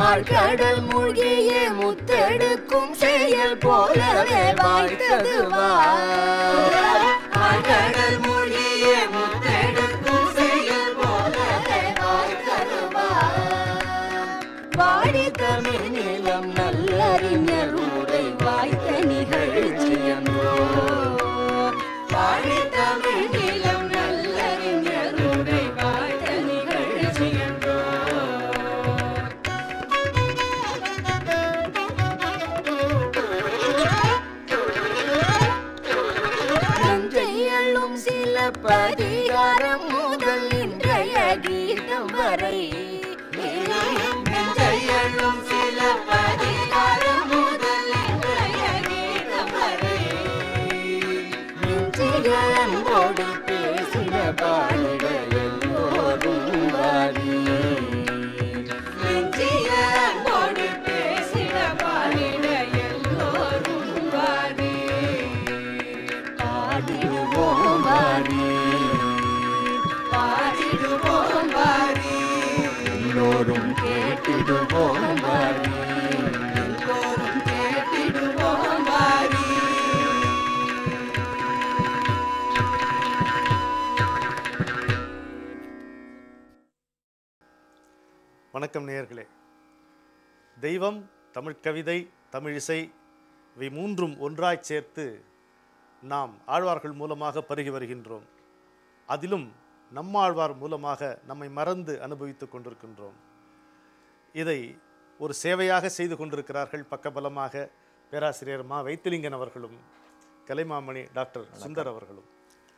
ஆழ்கடல் மூழ்கிய முத்தெடுக்கும் செயல் போலவே வாய்த்தது ஆழ்கடல் மூழ்கிய முத்தெடுக்கும் செயல் போலவே வாய்த்தது வாடி தமிழ் நிலம் நல்லறிஞர் உரை வாய்த்த நிகழ்ச்சி என்றோ வாடி தமிழ் நிலம் நல்லறிஞர் உரை வாய்த்த நிகழ்ச்சி என்றோ நஞ்சையள்ளும் சில பதிகாரம் முதல் இன்றைய கீதம் வரை நஞ்சையள்ளும் சில பதிகாரம் முதல் இன்றைய கீதம் வரை நெஞ்சிக அன்போடு பேசின பாடிட எல்லோரும் வாரி நெஞ்சிக அன்போடு பேசின பாடிட எல்லோரும் வாரி பாடிடுவோம் வாரி பாடிடுவோம் வாரி எல்லோரும் கேட்டிடுவோம் வாரி எல்லோரும் கேட்டிடுவோம் வாரி வணக்கம் நேயர்களே தெய்வம் தமிழ் கவிதை தமிழ் இசை இவை மூன்றும் ஒன்றாய் சேர்த்து நாம் ஆழ்வார்கள் மூலமாக பருகி வருகின்றோம் அதிலும் நம்மாழ்வார் மூலமாக நம்மை மறந்து அனுபவித்துக் கொண்டிருக்கின்றோம் இதை ஒரு சேவையாக செய்து கொண்டிருக்கிறார்கள் பக்கபலமாக பேராசிரியர் மா வைத்திலிங்கன் அவர்களும் கலைமாமணி டாக்டர் சுந்தர் அவர்களும்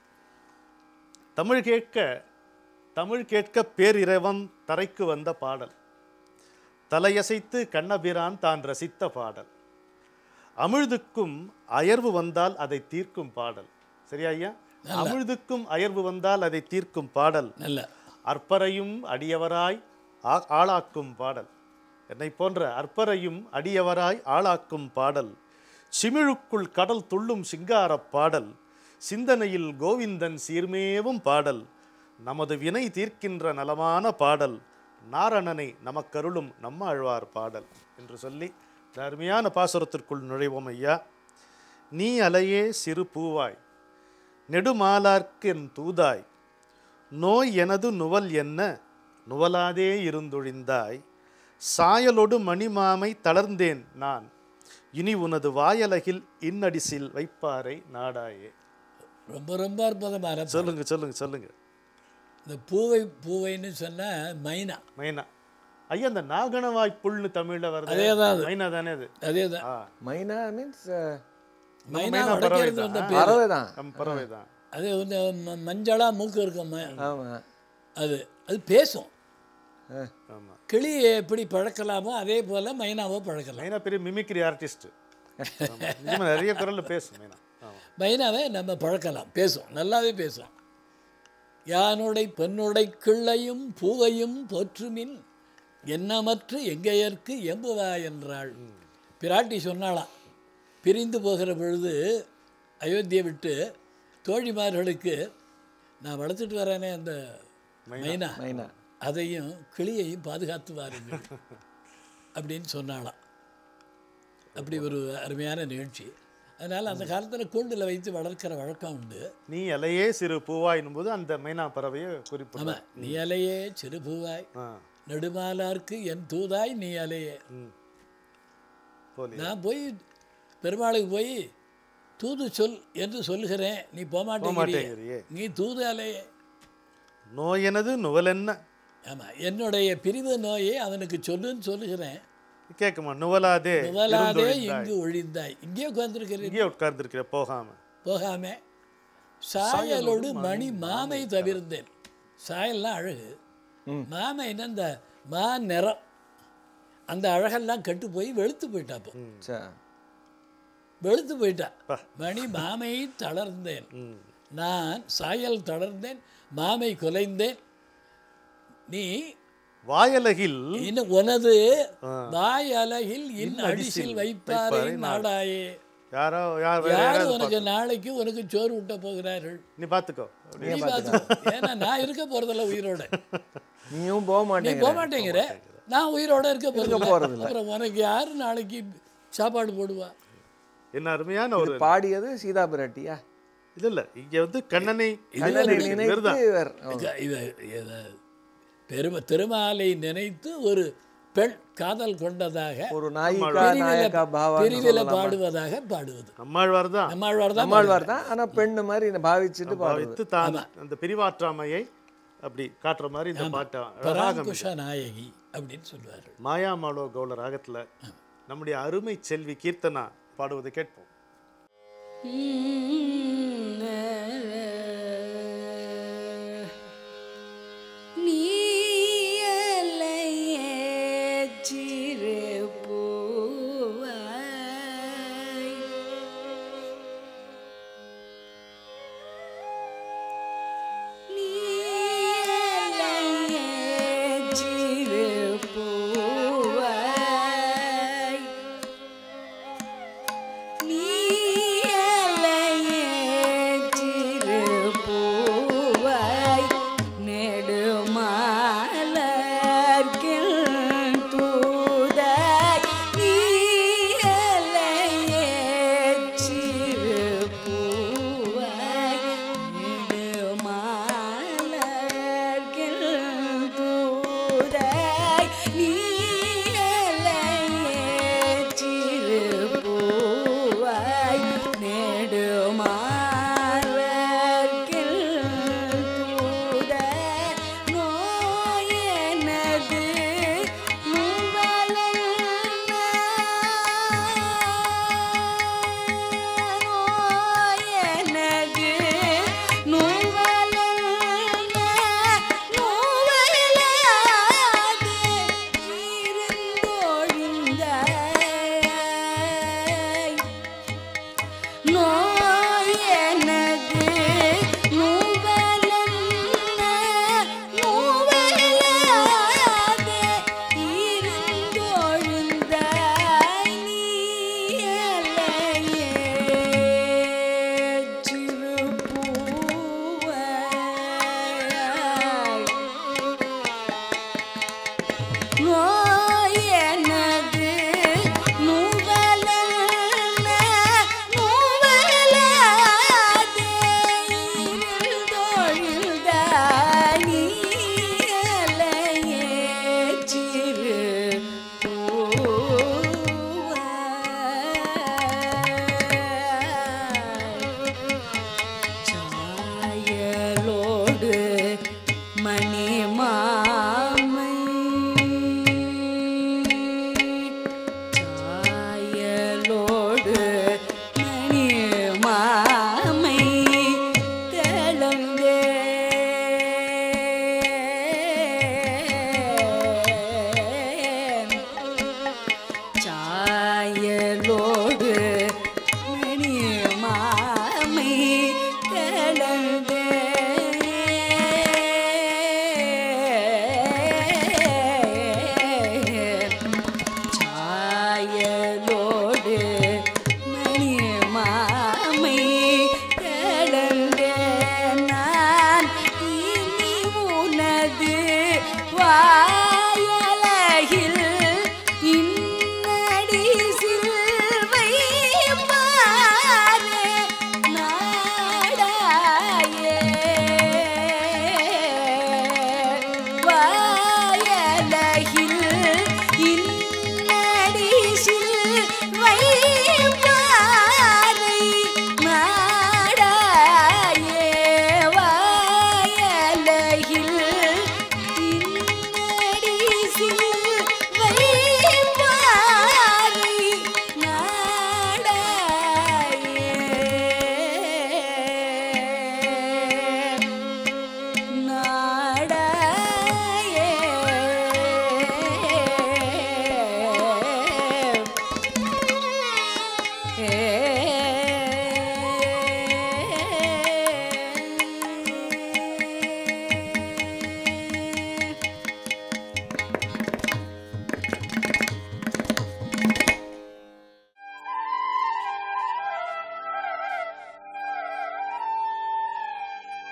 தமிழ் கேட்க தமிழ் கேட்க பேரிரவம் தரைக்கு வந்த பாடல் தலையசைத்து கண்ணபிரான் தான் ரசித்த பாடல் அமிழ்துக்கும் அயர்வு வந்தால் அதை தீர்க்கும் பாடல் சரியா ஐயா அமிழ்துக்கும் அயர்வு வந்தால் அதை தீர்க்கும் பாடல் நல்ல அற்பரையும் அடியவராய் ஆ- ஆளாக்கும் பாடல் என்னை போன்ற அற்பரையும் அடியவராய் ஆளாக்கும் பாடல் சிமிழுக்குள் கடல் துள்ளும் சிங்காரப் பாடல் சிந்தனையில் கோவிந்தன் சீர்மேவும் பாடல் நமது வினை தீர்க்கின்ற நலமான பாடல் நாரணனை நமக்கருளும் நம்மாழ்வார் பாடல் என்று சொல்லி இந்த அருமையான பாசுரத்திற்குள் நுழைவோம் ஐயா நீ அலையே சிறு பூவாய் நெடுமாலார்க்கு என் தூதாய் நோய் எனது நுவல் என்ன நுவலாதே இருந்தொழிந்தாய் சாயலொடு மணிமாமை தளர்ந்தேன் நான் இனி உனது வாயலகில் இன்னடிசில் வைப்பாரை நாடாயே ரொம்ப ரொம்ப அற்புதமான பாடல். சொல்லுங்க சொல்லுங்க சொல்லுங்க இந்த பூவை பூவைன்னு சொன்னா மைனா மைனா ஐயா அந்த நாகனவாய் புல்னு தமிழ்ல வருது அதேதான் அது. மைனா தானே அது அதே தான் ஆ மைனா மீன்ஸ் மைனா மைனா வடக்கே பறவை இருந்து வந்த தான். பேர் பறவை தான் நம் பறவை தான் அது வந்து ம- மஞ்சளா மூக்கு இருக்கும் ம- ஆமாம் அது அது பேசும் ஆமா கிளியை எப்படி பழக்கலாமோ அதே போல மைனாவை பழக்கலாம் மைனா பெரிய மிமிக்ரி ஆர்டிஸ்ட் நிஜமா நிறைய குரல்ல பேசும் மைனா ஆமா மைனாவை நம்ம பழக்கலாம் பேசும் நல்லாவே பேசும் யானுடை பெண்ணுடை கிள்ளையும் பூவையும் போற்றுமின் எண்ணமற்று எங்கையர்க்கு எம்புவா என்றாள் பிராட்டி சொன்னாளாம் பிரிந்து போகிற பொழுது அயோத்தியை விட்டு தோழிமார்களுக்கு நான் வளர்த்துட்டு வரேனே அந்த மைனா மைனா அதையும் கிளியையும் பாதுகாத்து வாருங்கள் அப்படின்னு சொன்னாளாம் அப்படி ஒரு அருமையான நிகழ்ச்சி அதனால் அந்த காலத்தில் கூண்டில் வைத்து வளர்க்கிற வழக்கம் உண்டு நீ அலையே சிறு பூவாயினும் போது அந்த மைனா பறவையை குறிப்பிடும் ஆமாம் நீ அலையே சிறுபூவாய் ஆ நெடுமாலார்க்கு என் தூதாய் நீ அலையே ம் போலி நான் போய் பெருமாளுக்கு போய் தூது சொல் என்று சொல்லுகிறேன் நீ போமாட்டேங்கிறியே மாட்டேங்கிறியே நீ தூது அலையே நோயெனது நுவலென்ன ஆமாம் என்னுடைய பிரிவு நோயை அவனுக்கு சொல்லுன்னு சொல்லுகிறேன் கேட்குமா நுவலாதே நுவலாதே இருந்தொழிந்தாய். இங்கு ஒழிந்தாய் இங்கே உட்கார்ந்துருக்கிறேன் இங்கே உட்கார்ந்துருக்கிற போகாம போகாம சாயலோடு மணி மாமை தவிர்ந்தேன் சாயல்லாம் அழகு மாமைன்னா இந்த மா நிறம் அந்த அழகெல்லாம் கெட்டு போய் வெளுத்து போயிட்டா அப்போ சா வெளுத்து போயிட்டா மணி மாமை தளர்ந்தேன் ம் நான் சாயல் தளர்ந்தேன் மாமை குலைந்தேன் நீ வாயலகில் இன்னும் உனது வாய் அலகில் இன் அடிசில் வைப்பாரே நாடாயே யாரோ யார் வேற யார் யாராவது உனக்கு நாளைக்கு உனக்கு சோறு ஊட்ட போகிறார்கள் நீ பார்த்துக்கோ நீ பார்த்துக்கோ. ஏன்னா நான் இருக்க போறதில்ல உயிரோட நீயும் போக நீ மாட்டேங்கிற போக மாட்டேங்கிற நான் உயிரோட இருக்க இருக்க போறது போறதில்ல. அப்புறம் உனக்கு யாரு நாளைக்கு சாப்பாடு போடுவா என்ன அருமையான ஒரு இது பாடியது சீதா பிராட்டியா இது இல்ல இங்க வந்து கண்ணனை கண்ணனை நினைத்து நினைத்து இவர்தான். இவர் இது- இது இது பெரும திருமாலை நினைத்து ஒரு பெண் காதல் கொண்டதாக ஒரு நாயிகா பிரிவில நாயக்கா பாவா பிரிவில பாடுவதாக பாடுவது நம்மாழ்வார் தான் நம்மாழ்வார் தான் நம்மாழ்வார் தான் ஆனா பெண்ணு மாதிரி பாவிச்சுட்டு பாடுவது வைத்து தான் அந்த பிரிவாற்றாமையை அப்படி காட்டுற மாதிரி இந்த பாட்டை அழகாக பராங்குஷ நாயகி அப்படின்னு சொல்லுவார்கள் மாயாமாலோ கவுள ராகத்துல நம்முடைய அருமை செல்வி கீர்த்தனா பாடுவதை கேட்போம்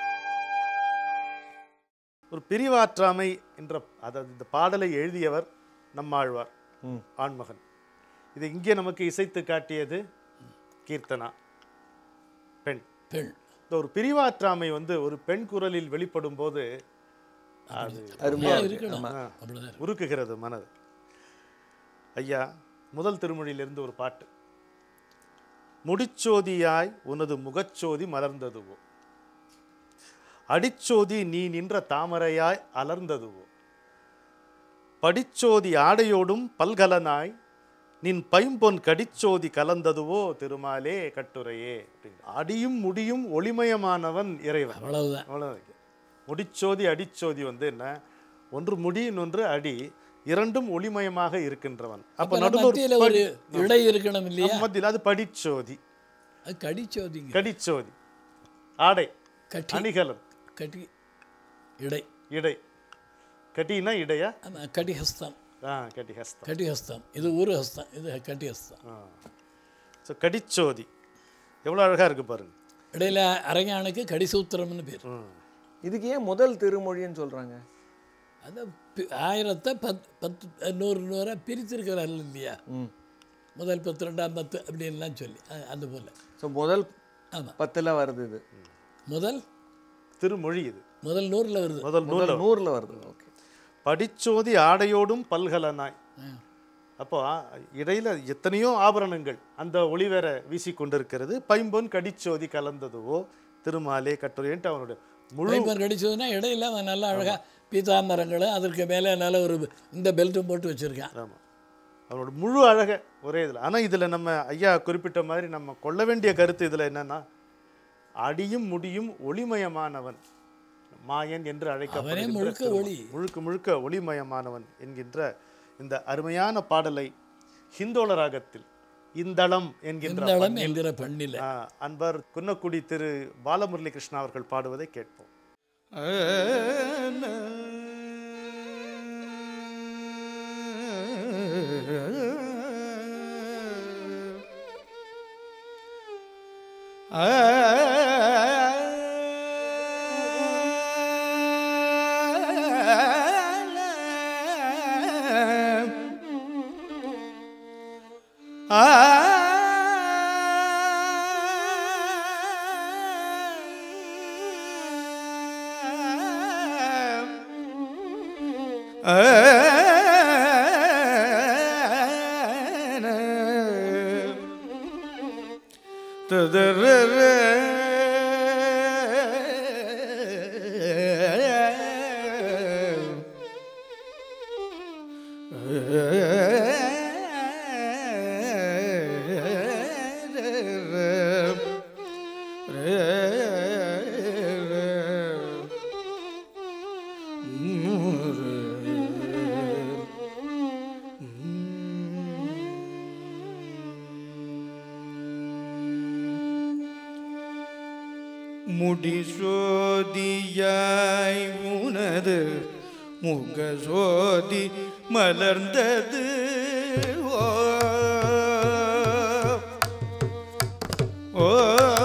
ஒரு பிரிவாற்றாமை என்ற அதாவது இந்த பாடலை எழுதியவர் நம்மாழ்வார் ம். ஆண்மகன் இது இங்கே நமக்கு இசைத்து காட்டியது கீர்த்தனா பெண் பெண் இந்த ஒரு பிரிவாற்றாமை வந்து ஒரு பெண் குரலில் வெளிப்படும் போது அது அருமையா இருக்கு. இருக்கணும் ஆமா. அப்படிதான் இருக்கு. உருக்குகிறது மனது ஐயா முதல் திருமொழியிலிருந்து ஒரு பாட்டு முடிச்சோதியாய் உனது முகச்சோதி மலர்ந்ததுவோ அடிச்சோதி நீ நின்ற தாமரையாய் அலர்ந்ததுவோ படிச்சோதி ஆடையோடும் பல்கலனாய் நின் பைம்பொன் கடிச்சோதி கலந்ததுவோ திருமாலே கட்டுரையே அப்படின்னு. அடியும் முடியும் ஒளிமயமானவன் இறைவன் அவ்வளவுதான் அவ்வளவுதான் முடிச்சோதி அடிச்சோதி வந்து என்ன ஒன்று முடி இன்னொன்று அடி இரண்டும் ஒளிமயமாக இருக்கின்றவன் அப்ப அப்ப நடுவில் மத்தியில ஒரு ஒரு படி- இடை இருக்கணும் இல்லையா நம்ம மத்தியில் அது படிச்சோதி அது கடிச்சோதிங்க கடிச்சோதி ஆடை கட்டி அணிகலன் கட்டி இடை இடை கட்டினா இடையா ஆமா கடிஹஸ்தம் ஆ கட்டி ஹஸ்தம் கடிஹஸ்தம் இது ஒரு ஹஸ்தம் இது கட்டிஹஸ்தம் ஸோ கடிச்சோதி எவ்வளோ அழகா இருக்கு பாருங்க இடையில அரஞானுக்கு கடிசூத்திரம்னு பேர் ம். இதுக்கு ஏன் முதல் திருமொழின்னு சொல்றாங்க அது பி- ஆயிரத்தை பத் பத்து நூறு நூறாக பிரித்திருக்கிறார் இல்லையா ம் முதல் பத்து ரெண்டாம் பத்து அப்படின்லாம் சொல்லி அ- அது போல் ஸோ முதல் ஆமாம் பத்துல வருது இது முதல் திருமொழி இது முதல் நூறில் வருது முதல் நூல் முதல் நூறுல வருது ஓகே படிச்சோதி ஆடையோடும் பல்கலனாய் அப்போ இடையில எத்தனையோ ஆபரணங்கள் அந்த ஒளிவேற வீசி கொண்டிருக்கிறது பைம்பொன் கடிச்சோதி கலந்ததுவோ திருமாலே கட்டுரைன்ட்டு அவனுடைய முழு பைப்பர் கடிச்சதுன்னா இடையில அவன் நல்லா அழகாக பீதாம்பரங்களும் அதற்கு மேலே நல்ல ஒரு இந்த பெல்ட்டும் போட்டு வச்சுருக்கான் ஆமாம் அவனோட முழு அழக ஒரே இதில் ஆனால் இதில் நம்ம ஐயா குறிப்பிட்ட மாதிரி நம்ம கொள்ள வேண்டிய கருத்து இதில் என்னன்னா அடியும் முடியும் ஒளிமயமானவன் மாயன் என்று அழைக்கப்படுகின்ற முழுக்க திருமால். ஒளி. முழுக்க முழுக்க ஒளிமயமானவன் என்கின்ற இந்த அருமையான பாடலை ஹிந்தோள ராகத்தில் இந்தளம் என்கின்ற இந்தளம் என்கிற பண்ணில் ஆ, அன்பர் குன்னக்குடி திரு பாலமுரளி கிருஷ்ணா அவர்கள் பாடுவதை கேட்போம் முடிசோதியாய் உனது முகசோதி மலர்ந்தது ஓ ஓ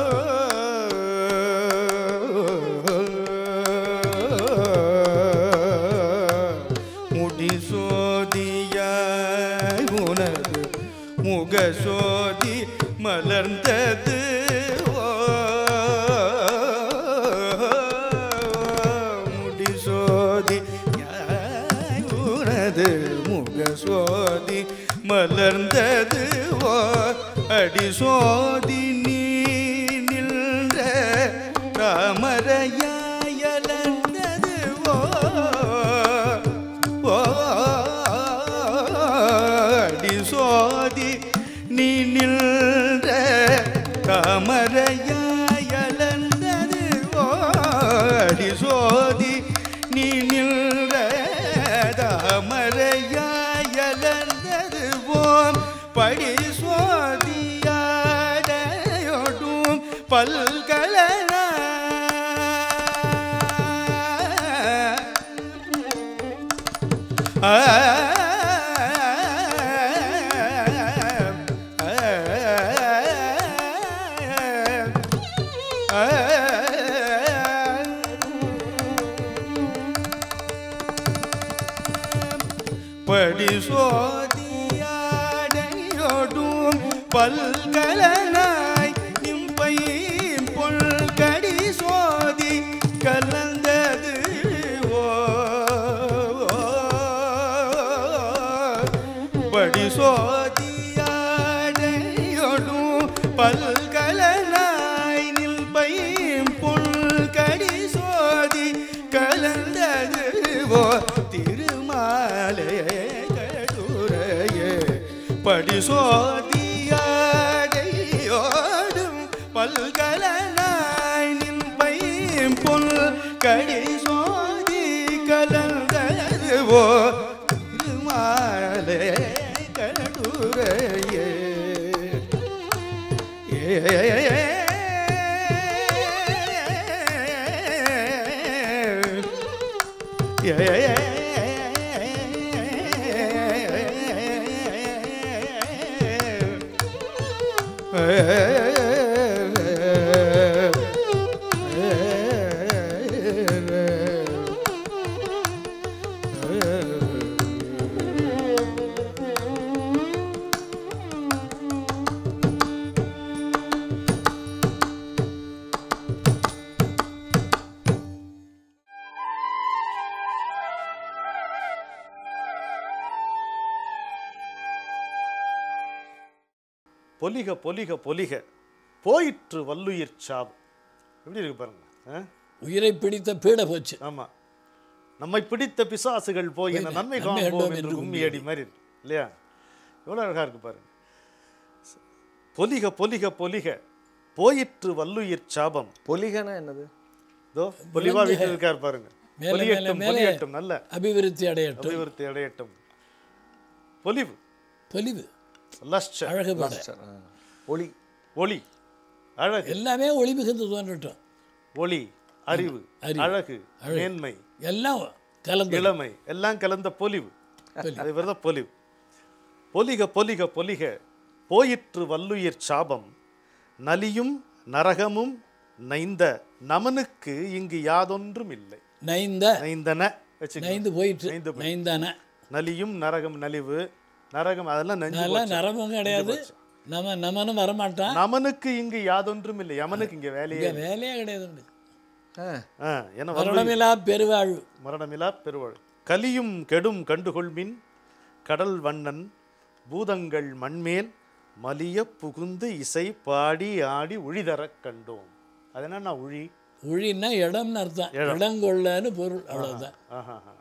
முடிசோதியாய் உனது முகசோதி மலர்ந்தது ஓ முடிசோதி யாய் உனது முகசோதி மலர்ந்தது ஓ அடிசோதி நீ நின்ற தாமரையாயலர்ந்தது ஓ ஓ அடிசோதி நீ நின்ற தாமரையாயலர்ந்தது ஓ அடிசோதி நீ நின்ற தாமரையாயலர்ந்தது ஓம் படி சோதியாடையொடும் பல்கலனா ஆ படி சோதியாடையோடும் பல்கலனாய் நிம்பை பொல்கடி சோதி கலந்தது ஓ படி சோதியாடையோடும் பல்கலனாய் நில்பை பொல்கடி சோதி கலந்தது ஓ திருமாலே கடுரையே படி சோதியாடையோடும் பல்கலனாய் நின்பை பொல் கடி சோதி கலந்தது ஓ திருமாலே கடுரையே பொலிக பொலிக பொலிக போயிற்று வல்லுயிர் சாவு எப்படி இருக்கு பாருங்க ஆ? உயிரை பிடித்த பீட போச்சு ஆமா நம்மை பிடித்த பிசாசுகள் போய் என்ன நன்மை நன்மை காண்போம் கண்டோம் என்று என்று கும்மியடி மாதிரி இருக்கு இல்லையா எவ்வளவு அழகா இருக்கு பாருங்க பொலிக பொலிக பொலிக போயிற்று வல்லுயிர் சாபம் பொலிகனா என்னது இதோ பொலிவா வீட்டில் இருக்கார் பாருங்க மேலே, பொலியட்டும் மேலே, மேலே. பொலியட்டும் நல்ல அபிவிருத்தி அடையட்டும் அபிவிருத்தி அடையட்டும் பொலிவு பொலிவு லஷ்ச அழகுபட சரி, ஆ. ஒளி ஒளி அழகு எல்லாமே ஒளி மிகுந்து தோன்றட்டும் ஒளி அறிவு அறிவு, அழகு மேன்மை எல்லாம் கலந்து இளமை எல்லாம் கலந்த பொலிவு பொலிவு. அது பேர் தான் பொலிவு பொலிக பொலிக பொலிக போயிற்று வல்லுயிர் சாபம் நலியும் நரகமும் நைந்த நமனுக்கு இங்கு யாதொன்றும் இல்லை நைந்த நைந்தன வச்சுக்கோங்க. நைந்து போயிற்று நைந்து போயிற்று. நைந்தான நலியும் நரகம் நலிவு நரகம் அதெல்லாம் நஞ்சு அதெல்லாம் போச்சு. நரமும் கிடையாது நம்ம நமனும் வரமாட்டான் நமனுக்கு இங்கு யாதொன்றும் இல்லை யமனுக்கு இங்க வேலையே இங்க வேலையே கிடையாது உனக்கு. ஆ, ஆ, ஏன்னா வல்லு- மரணமில்லா பெருவாழ்வு மரணமிலா பெருவாள் கலியும் கெடும் கண்டுகொள்மின் கடல் வண்ணன் பூதங்கள் மண்மேல் மலிய புகுந்து இசை பாடி ஆடி உழிதரக் கண்டோம் அது என்ன உழி உழின்னா இடம்னு அர்த்தம் இடங்கொள்ளன்னு பொருள் அவ்வளவுதான் ஆஹாஹா.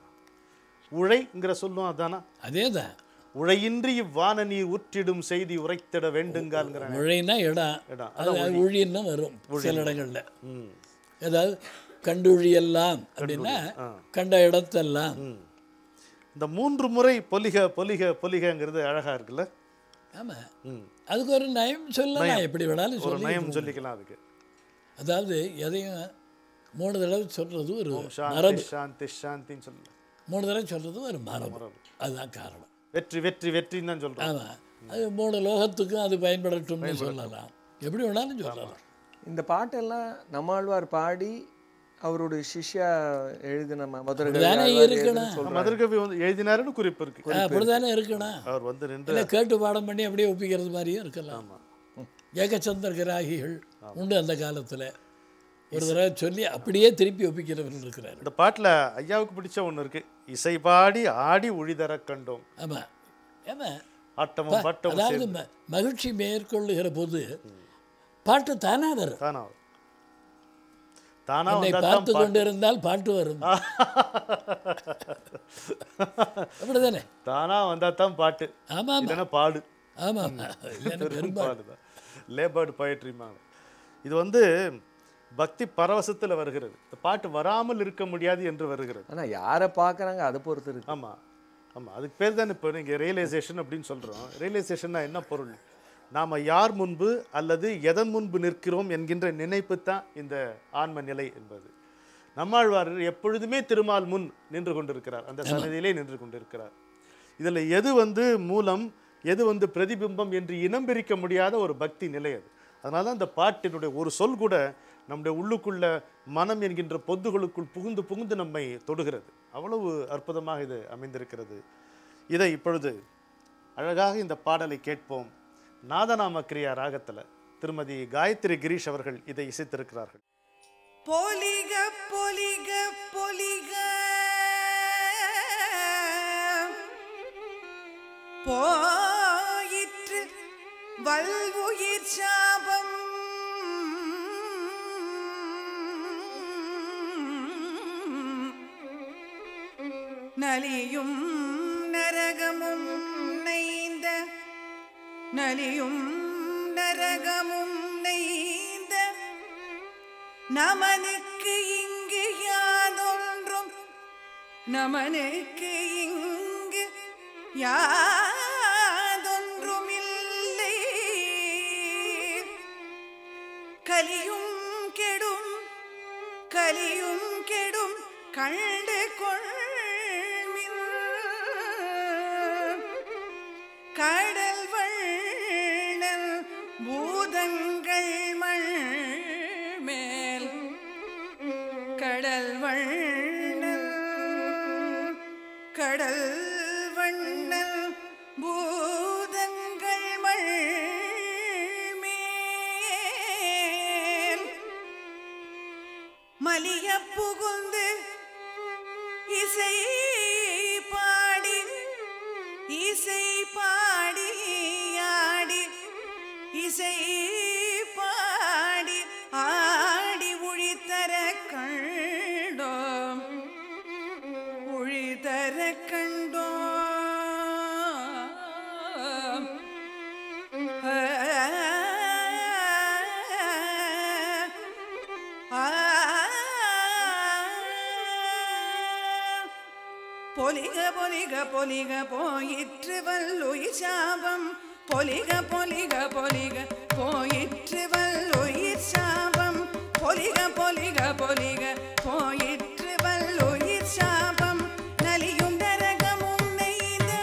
உழைங்கிற சொல்லும் அதானா அதே தான் உழையின்றி இவ்வான நீர் உற்றிடும் செய்தி உரைத்திட வேண்டுங்கால்ங்கிற உழைனா இடம் இடம். அது உழின்னு வரும் சில இடங்கள்ல ம் ஏதாவது கண்டுழியெல்லாம் அப்படின்னா கண்ட இடத்தெல்லாம் ம் இந்த மூன்று முறை பொலிக பொலிக பொலிகங்கிறது அழகா இருக்குல்ல ஆமா ம் அதுக்கு ஒரு நயம் சொல்லலாம் எப்படி வேணாலும் ஒரு சொல்லி நயம் சொல்லிக்கலாம் அதுக்கு அதாவது எதையும் மூணு தடவை சொல்றது ஒரு சாந்தி மரபு சாந்தி சாந்தின்னு சொல்லு மூணு தடவை சொல்றது ஒரு மரபு அதுதான் காரணம் வெற்றி வெற்றி வெற்றின்னு தான் சொல்றோம் ஆமா அது மூணு லோகத்துக்கும் அது பயன்படட்டும்னு சொல்லலாம் எப்படி வேணாலும் சொல்லலாம் இந்த பாட்டெல்லாம் நம்மாழ்வார் பாடி அவருடைய சிஷ்யா எழுதின ம- மதுரகவி தானே ஆழ்வார் இருக்கணும். எழுதின சொல்றாங்க. மதுரகவி வந்து எழுதினாருன்னு குறிப்பு இருக்கு அப்படிதானே இருக்கணும் அவர் வந்து நின்று இல்லை கேட்டு பாடம் பண்ணி அப்படியே ஒப்பிக்கிறது மாதிரியும் இருக்கலாம் ஆமா ஏகச்சந்திர கிராகிகள் உண்டு அந்த காலத்துல ஒரு தடவை சொல்லி அப்படியே திருப்பி ஒப்பிக்கிறவர்கள் இருக்கிறார் இந்த பாட்டுல ஐயாவுக்கு பிடிச்ச ஒண்ணு இருக்கு இசை பாடி ஆடி உழிதர கண்டோம் ஆமா ஏமா ஆட்டமும் பாட்டமும் அதாவது ம- மகிழ்ச்சி மேற்கொள்ளுகிற போது பாட்டு தானா வரும் தானா வரும். தானா என்னை வந்தா தான் பார்த்து கொண்டு இருந்தால் பாட்டு வரும் அப்படிதானே தானா வந்தா தான் பாட்டு ஆமா ஆமா இல்லைன்னா பாடு ஆமா ஆமா இல்லைன்னா பெரும்பாலும் பாடுதான் லேபர்டு போயட்ரிமாங்க இது வந்து பக்தி பரவசத்துல வருகிறது இந்த பாட்டு வராமல் இருக்க முடியாது என்று வருகிறது ஆனா யாரை பார்க்கறாங்க அதை பொறுத்து இருக்கு ஆமா ஆமா அதுக்கு பேர் தான் இப்போ நீங்கள் ரியலைசேஷன் அப்படின்னு சொல்றோம் ரியலைசேஷன்னா என்ன பொருள் நாம யார் முன்பு அல்லது எதன் முன்பு நிற்கிறோம் என்கின்ற நினைப்பு தான் இந்த ஆன்ம நிலை என்பது நம்மாழ்வார் எப்பொழுதுமே திருமால் முன் நின்று கொண்டிருக்கிறார் அந்த சன்னதியிலே நின்று கொண்டிருக்கிறார் இதுல எது வந்து மூலம் எது வந்து பிரதிபிம்பம் என்று இனம் பிரிக்க முடியாத ஒரு பக்தி நிலை அது அதனால தான் இந்த பாட்டினுடைய ஒரு சொல் கூட நம்முடைய உள்ளுக்குள்ள மனம் என்கின்ற பொந்துகளுக்குள் புகுந்து புகுந்து நம்மை தொடுகிறது அவ்வளவு அற்புதமாக இது அமைந்திருக்கிறது இதை இப்பொழுது அழகாக இந்த பாடலை கேட்போம் நாதநாம கிரியா ராகத்தில் திருமதி காயத்ரி கிரீஷ் அவர்கள் இதை இசைத்திருக்கிறார்கள் பொலிக பொலிக பொலிக போயிற்று வல்வுயிர் சாபம் நலியும் நரகமும் நெய்ந்த நலியும் நரகமும் நெய்ந்த நமனுக்கு இங்கு யாதொன்றும் நமனுக்கு இங்கு யாதொன்றும் இல்லை கலியும் கெடும் கலியும் கெடும் கண்டு கொள்மின் கடல் வண்ணல் பூதங்கள் மண் மேல் கடல் வண்ணல் கடல் வண்ணல் பூதங்கள் மண் மேல் மலிய புகுந்து இசை பாடி இசை பாடி ஆடி இசை பாடி ஆடி உழித்தர கண்டோம் உழித்தர கண்டோம் பொலிக பொலிக பொலிக போயிற்று வல்லுயிர் சாபம் பொலிக பொலிக பொலிக போயிற்று வல்லுயிர் சாபம் பொலிக பொலிக பொலிக போயிற்று வல்லுயிர் சாபம் நலியும் நரகமும் நெய்த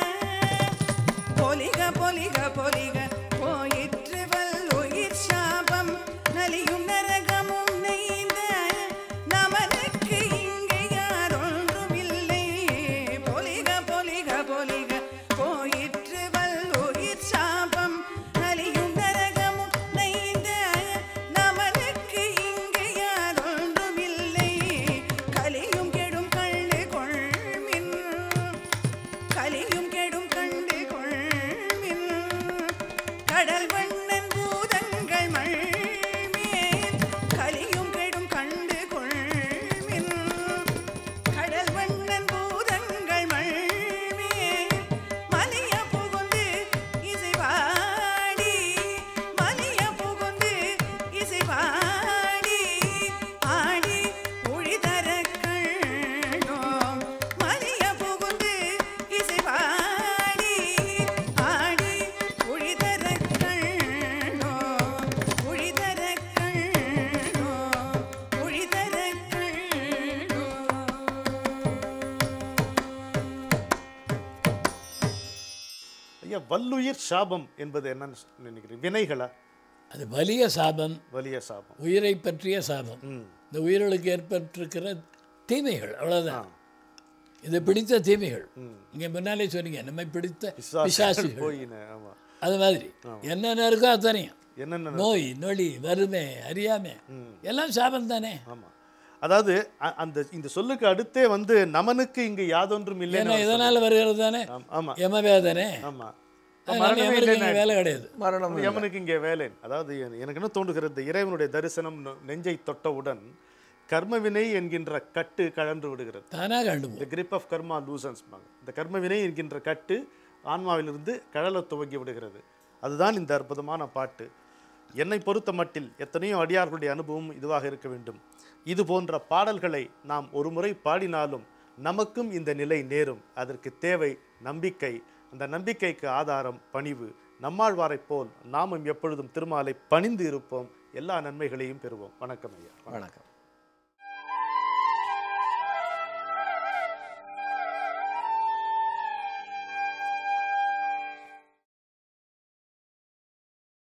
பொலிக பொலிக பொலிக போயிற்று வல்லுயிர் சாபம் நலியும் நரகமும் நெய்ந்த நமனுக்கு இங்கு யாரொன்றும் இல்லை பொலிக பொலிக பொலிக போயிற்று வல்லுயிர் சாபம் நலியும் நரகமும் நெய்ந்த நமனுக்கு இங்கு யாரொன்றும் இல்லை கலியும் கெடும் கண்டு கொள்மின் கலியும் கெடும் கண்டு கொள்மின் கடல் வண்ணன் பூதங்கள் மழ்மேல் கலியும் கெடும் கண்டு கொள்மின் கடல் வண்ணன் பூதங்கள் மழ்மேல் மலிய புகுந்து இசை பாடி மலிய புகுந்து இசை பாடி ஆடி ஒழிதர கண்டோம் மலிய புகுந்து இசை பாடி ஆடி ஒழிதர கண்டோம் ஒழிதர கண்டோம் ஒழிதர ஐயா வல்லுயிர் சாபம் என்பது என்னன்னு நினைக்கிறீங்க வினைகளா அது வலிய சாபம் வலிய சாபம் உயிரை பற்றிய சாபம் ம் இந்த உயிர்களுக்கு ஏற்பட்டிருக்கிற தீமைகள் அவ்வளவுதான் இது பிடித்த தீமைகள் இங்க முன்னாலே சொன்னீங்க நம்மை பிடித்த பிசாசுகள் பிசாசுகள் போயின ஆமா அது மாதிரி என்னென்ன இருக்கோ அத்தனையும் என்னென்ன நோய் நொடி வறுமை அறியாமை எல்லாம் சாபம் தானே ஆமா அதாவது அ- அந்த இந்த சொல்லுக்கு அடுத்தே வந்து நமனுக்கு இங்கு யாதொன்றும் இல்லை ஏன்னா இதனால வருகிறது தானே ஆமா யமவேதனை ஆமா அதனால மரணமே எவருக்கு இல்லைன்னா இங்க வேலை கிடையாது மரணம் யமனுக்கு இங்கே வேலை அதாவது என- எனக்கு என்ன தோன்றுகிறது இறைவனுடைய தரிசனம் நெ- நெஞ்சை தொட்டவுடன் கர்மவினை என்கின்ற கட்டு கழன்று விடுகிறது தானாக கண்டுபோம் இந்த கிரிப் ஆஃப் கர்மா லூசன்ஸ் இந்த கர்மவினை என்கின்ற கட்டு ஆன்மாவிலிருந்து கழல துவங்கி விடுகிறது அதுதான் இந்த அற்புதமான பாட்டு என்னை பொறுத்த மட்டில் எத்தனையோ அடியார்களுடைய அனுபவம் இதுவாக இருக்க வேண்டும் இது போன்ற பாடல்களை நாம் ஒரு முறை பாடினாலும் நமக்கும் இந்த நிலை நேரும் அதற்கு தேவை நம்பிக்கை அந்த நம்பிக்கைக்கு ஆதாரம் பணிவு நம்மாழ்வாரைப் போல் நாமும் எப்பொழுதும் திருமாலை பணிந்து இருப்போம் எல்லா நன்மைகளையும் பெறுவோம் வணக்கம் ஐயா வணக்கம்